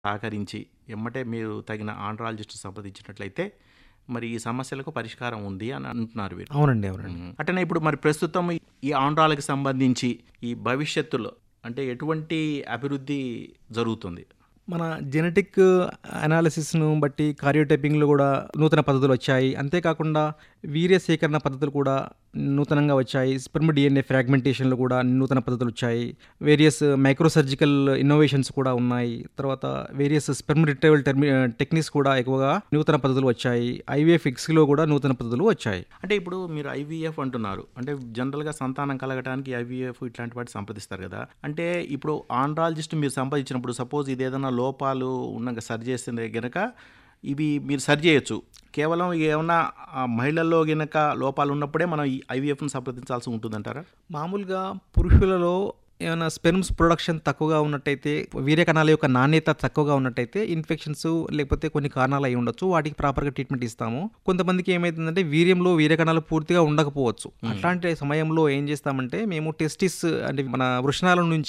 సహకరించి ఎమ్మటే మీరు తగిన ఆండ్రాలజిస్ట్ సంప్రదించినట్లయితే మరి ఈ సమస్యలకు పరిష్కారం ఉంది అని అంటున్నారు మీరు అవునండి అవునండి మ్మ్. అట్లనే ఇప్పుడు మరి ప్రస్తుతం ఈ ఆండ్రాలకు సంబంధించి ఈ భవిష్యత్తులో అంటే ఎటువంటి అభివృద్ధి జరుగుతుంది మన జెనెటిక్ అనాలిసిస్ను బట్టి కార్యోటైపింగ్లో కూడా నూతన పద్ధతులు వచ్చాయి అంతేకాకుండా వీర్య సేకరణ పద్ధతులు కూడా నూతనంగా వచ్చాయి స్పెర్మ్ డిఎన్ఏ ఫ్రాగ్మెంటేషన్లో కూడా నూతన పద్ధతులు వచ్చాయి వేరియస్ మైక్రోసర్జికల్ ఇన్నోవేషన్స్ కూడా ఉన్నాయి తర్వాత వేరియస్ స్పెర్మ్ రిట్రైవల్ టెర్మి టెక్నిక్స్ కూడా ఎక్కువగా నూతన పద్ధతులు వచ్చాయి ఐవీఎఫ్ ఎక్స్లో కూడా నూతన పద్ధతులు వచ్చాయి అంటే ఇప్పుడు మీరు ఐవీఎఫ్ అంటున్నారు అంటే జనరల్గా సంతానం కలగడానికి ఐవీఎఫ్ ఇట్లాంటి వాటి సంప్రదిస్తారు కదా అంటే ఇప్పుడు ఆండ్రాలజిస్ట్ మీరు సంపాదించినప్పుడు సపోజ్ ఇది ఏదైనా లోపాలు ఉన్న సరి చేస్తే గనక ఇవి మీరు సరి చేయొచ్చు కేవలం ఏమన్నా ఆ మహిళల్లో గనక లోపాలు ఉన్నప్పుడే మనం ఈ ఐవీఎఫ్ను సంప్రదించాల్సి ఉంటుందంటారా మామూలుగా పురుషులలో ఏమైనా స్పెర్మ్స్ ప్రొడక్షన్ తక్కువగా ఉన్నట్టయితే వీర్య కణాల యొక్క నాణ్యత తక్కువగా ఉన్నట్టయితే ఇన్ఫెక్షన్స్ లేకపోతే కొన్ని కారణాలు అయి ఉండొచ్చు వాటికి ప్రాపర్గా ట్రీట్మెంట్ ఇస్తాము కొంతమందికి ఏమైతుందంటే వీర్యంలో వీర్య కణాలు పూర్తిగా ఉండకపోవచ్చు అట్లాంటి సమయంలో ఏం చేస్తామంటే మేము టెస్టిస్ అంటే మన వృషణాల నుంచి